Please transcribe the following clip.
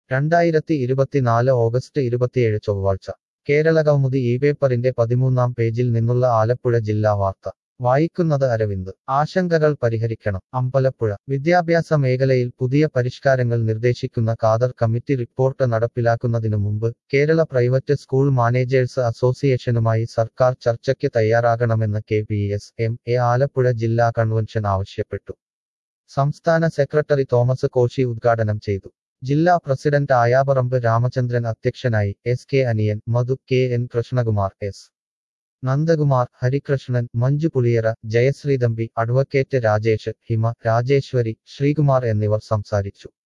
രണ്ടായിരത്തി ഇരുപത്തിനാല് ഓഗസ്റ്റ് ഇരുപത്തിയേഴ് ചൊവ്വാഴ്ച കേരളകൗമുദി ഈ പേപ്പറിന്റെ പതിമൂന്നാം പേജിൽ നിന്നുള്ള ആലപ്പുഴ ജില്ലാ വാർത്ത വായിക്കുന്നത് അരവിന്ദ് ആശങ്കകൾ പരിഹരിക്കണം അമ്പലപ്പുഴ വിദ്യാഭ്യാസ മേഖലയിൽ പുതിയ പരിഷ്കാരങ്ങൾ നിർദ്ദേശിക്കുന്ന ഖാദർ കമ്മിറ്റി റിപ്പോർട്ട് നടപ്പിലാക്കുന്നതിനു മുമ്പ് കേരള പ്രൈവറ്റ് സ്കൂൾ മാനേജേഴ്സ് അസോസിയേഷനുമായി സർക്കാർ ചർച്ചയ്ക്ക് തയ്യാറാകണമെന്ന് K P S M A Alappuzha ജില്ലാ കൺവെൻഷൻ ആവശ്യപ്പെട്ടു സംസ്ഥാന സെക്രട്ടറി തോമസ് കോശി ഉദ്ഘാടനം ചെയ്തു ജില്ലാ പ്രസിഡന്റ് ആയാപറമ്പ് രാമചന്ദ്രൻ അധ്യക്ഷനായി S K Aniyan Madhu K N Krishnakumar S Nandakumar Harikrishnan Manju Puliyara Jayasree Thampi advocate Rajesh Hima Rajeshwari Sreekumar എന്നിവർ സംസാരിച്ചു